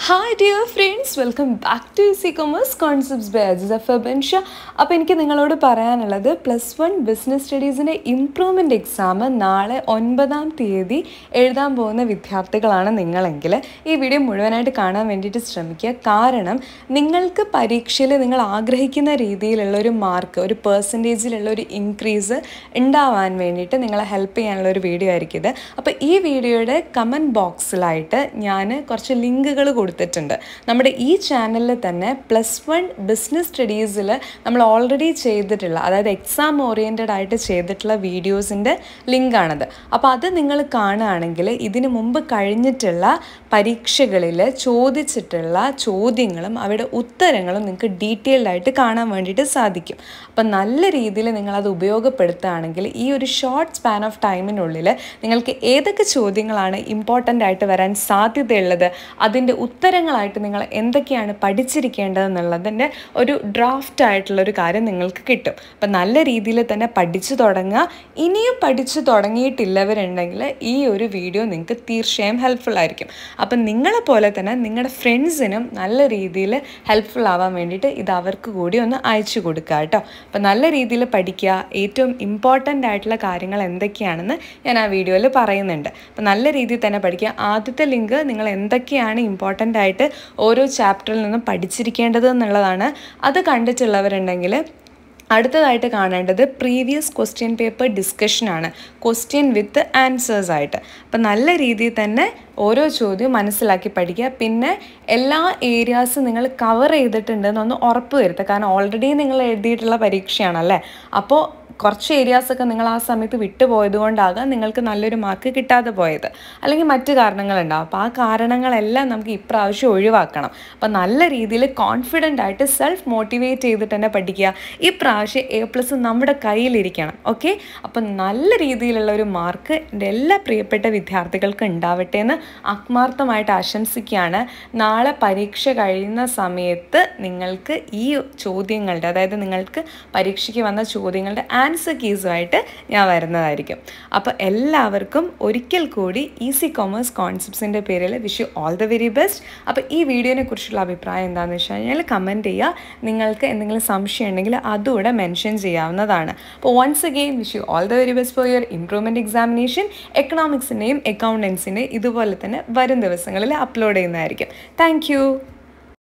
hi dear friends welcome back to easy commerce concepts by അജിസ ഫബൻഷ അപ്പോൾ എനിക്ക് നിങ്ങളോട് പറയാനുള്ളത് പ്ലസ് വൺ ബിസിനസ് സ്റ്റഡീസിൻ്റെ ഇംപ്രൂവ്മെൻറ്റ് എക്സാം നാളെ ഒൻപതാം തീയതി എഴുതാൻ പോകുന്ന വിദ്യാർത്ഥികളാണ് നിങ്ങളെങ്കിൽ ഈ വീഡിയോ മുഴുവനായിട്ട് കാണാൻ വേണ്ടിയിട്ട് ശ്രമിക്കുക കാരണം നിങ്ങൾക്ക് പരീക്ഷയിൽ നിങ്ങൾ ആഗ്രഹിക്കുന്ന രീതിയിലുള്ള ഒരു മാർക്ക് ഒരു പേഴ്സൻറ്റേജിലുള്ള ഒരു ഇൻക്രീസ് ഉണ്ടാവാൻ വേണ്ടിയിട്ട് നിങ്ങളെ ഹെൽപ്പ് ചെയ്യാനുള്ള ഒരു വീഡിയോ ആയിരിക്കും ഇത് അപ്പോൾ ഈ വീഡിയോയുടെ കമൻറ്റ് ബോക്സിലായിട്ട് ഞാൻ കുറച്ച് ലിങ്കുകൾ കൊടുത്തിട്ടുണ്ട് നമ്മുടെ ഈ ചാനലിൽ തന്നെ പ്ലസ് വൺ ബിസിനസ് സ്റ്റഡീസിൽ നമ്മൾ ഓൾറെഡി ചെയ്തിട്ടുള്ള അതായത് എക്സാം ഓറിയൻറ്റഡ് ആയിട്ട് ചെയ്തിട്ടുള്ള വീഡിയോസിൻ്റെ ലിങ്കാണത് അപ്പോൾ അത് നിങ്ങൾ കാണുകയാണെങ്കിൽ ഇതിനു മുമ്പ് കഴിഞ്ഞിട്ടുള്ള പരീക്ഷകളിൽ ചോദിച്ചിട്ടുള്ള ചോദ്യങ്ങളും അവയുടെ ഉത്തരങ്ങളും നിങ്ങൾക്ക് ഡീറ്റെയിൽഡ് ആയിട്ട് കാണാൻ വേണ്ടിയിട്ട് സാധിക്കും അപ്പം നല്ല രീതിയിൽ നിങ്ങളത് ഉപയോഗപ്പെടുത്തുകയാണെങ്കിൽ ഈ ഒരു ഷോർട്ട് സ്പാൻ ഓഫ് ടൈമിനുള്ളിൽ നിങ്ങൾക്ക് ഏതൊക്കെ ചോദ്യങ്ങളാണ് ഇമ്പോർട്ടൻ്റ് ആയിട്ട് വരാൻ സാധ്യതയുള്ളത് അതിൻ്റെ ഉത്തരങ്ങളായിട്ട് നിങ്ങൾ എന്തൊക്കെയാണ് പഠിച്ചിരിക്കേണ്ടതെന്നുള്ളതിൻ്റെ ഒരു ഡ്രാഫ്റ്റ് ആയിട്ടുള്ള ഒരു കാര്യം നിങ്ങൾക്ക് കിട്ടും അപ്പം നല്ല രീതിയിൽ തന്നെ പഠിച്ചു തുടങ്ങുക ഇനിയും പഠിച്ചു തുടങ്ങിയിട്ടില്ലവരുണ്ടെങ്കിൽ ഈ ഒരു വീഡിയോ നിങ്ങൾക്ക് തീർച്ചയായും ഹെൽപ്ഫുൾ ആയിരിക്കും അപ്പം നിങ്ങളെ പോലെ തന്നെ നിങ്ങളുടെ ഫ്രണ്ട്സിനും നല്ല രീതിയിൽ ഹെൽപ്ഫുൾ ആവാൻ വേണ്ടിയിട്ട് ഇത് അവർക്ക് കൂടി ഒന്ന് അയച്ചു കൊടുക്കുക കേട്ടോ അപ്പം നല്ല രീതിയിൽ പഠിക്കുക ഏറ്റവും ഇമ്പോർട്ടൻ്റ് ആയിട്ടുള്ള കാര്യങ്ങൾ എന്തൊക്കെയാണെന്ന് ഞാൻ ആ വീഡിയോയിൽ പറയുന്നുണ്ട് അപ്പം നല്ല രീതിയിൽ തന്നെ പഠിക്കുക ആദ്യത്തെ ലിങ്ക് നിങ്ങൾ എന്തൊക്കെയാണ് ഇമ്പോർട്ടൻ്റ് ആയിട്ട് ഓരോ ചാപ്റ്ററിൽ നിന്നും പഠിച്ചിരിക്കേണ്ടത് എന്നുള്ളതാണ് അത് കണ്ടിട്ടുള്ളവരുണ്ടെങ്കിൽ അടുത്തതായിട്ട് കാണേണ്ടത് പ്രീവിയസ് ക്വസ്റ്റ്യൻ പേപ്പർ ഡിസ്കഷനാണ് ക്വസ്റ്റ്യൻ വിത്ത് ആൻസേഴ്സ് ആയിട്ട് അപ്പം നല്ല രീതിയിൽ തന്നെ ഓരോ ചോദ്യവും മനസ്സിലാക്കി പഠിക്കുക പിന്നെ എല്ലാ ഏരിയാസും നിങ്ങൾ കവർ ചെയ്തിട്ടുണ്ടെന്നൊന്ന് ഉറപ്പ് വരുത്തുക കാരണം ഓൾറെഡി നിങ്ങൾ എഴുതിയിട്ടുള്ള പരീക്ഷയാണല്ലേ അപ്പോൾ കുറച്ച് ഏരിയാസൊക്കെ നിങ്ങൾ ആ സമയത്ത് വിട്ടുപോയത് കൊണ്ടാകാം നിങ്ങൾക്ക് നല്ലൊരു മാർക്ക് കിട്ടാതെ പോയത് അല്ലെങ്കിൽ മറ്റു കാരണങ്ങളുണ്ടാവും അപ്പോൾ ആ കാരണങ്ങളെല്ലാം നമുക്ക് ഇപ്രാവശ്യം ഒഴിവാക്കണം അപ്പോൾ നല്ല രീതിയിൽ കോൺഫിഡൻ്റ് ആയിട്ട് സെൽഫ് മോട്ടിവേറ്റ് ചെയ്തിട്ട് തന്നെ പഠിക്കുക ഈ പ്രാവശ്യം എ പ്ലസ് നമ്മുടെ കയ്യിലിരിക്കണം ഓക്കെ അപ്പം നല്ല രീതിയിലുള്ള ഒരു മാർക്ക് എൻ്റെ എല്ലാ പ്രിയപ്പെട്ട വിദ്യാർത്ഥികൾക്കും ഉണ്ടാവട്ടെ എന്ന് ആത്മാർത്ഥമായിട്ട് ആശംസിക്കുകയാണ് നാളെ പരീക്ഷ കഴിയുന്ന സമയത്ത് നിങ്ങൾക്ക് ഈ ചോദ്യങ്ങളുടെ അതായത് നിങ്ങൾക്ക് പരീക്ഷയ്ക്ക് വന്ന ചോദ്യങ്ങളുടെ ആൻസർ കീസുമായിട്ട് ഞാൻ വരുന്നതായിരിക്കും അപ്പോൾ എല്ലാവർക്കും ഒരിക്കൽ കൂടി ഈസി കൊമേഴ്സ് കോൺസെപ്റ്റ്സിൻ്റെ പേരിൽ wish you all the very best അപ്പോൾ ഈ വീഡിയോനെ കുറിച്ചുള്ള അഭിപ്രായം എന്താണെന്ന് വെച്ച് കഴിഞ്ഞാൽ കമൻറ്റ് ചെയ്യുക നിങ്ങൾക്ക് എന്തെങ്കിലും സംശയം ഉണ്ടെങ്കിൽ അതുകൂടെ മെൻഷൻ ചെയ്യാവുന്നതാണ് അപ്പോൾ once again wish you all the very best for your improvement examination എക്കണോമിക്സിൻ്റെയും അക്കൗണ്ടൻസിൻ്റെയും ഇതുപോലെ തന്നെ വരും ദിവസങ്ങളിൽ അപ്ലോഡ് ചെയ്യുന്നതായിരിക്കും താങ്ക്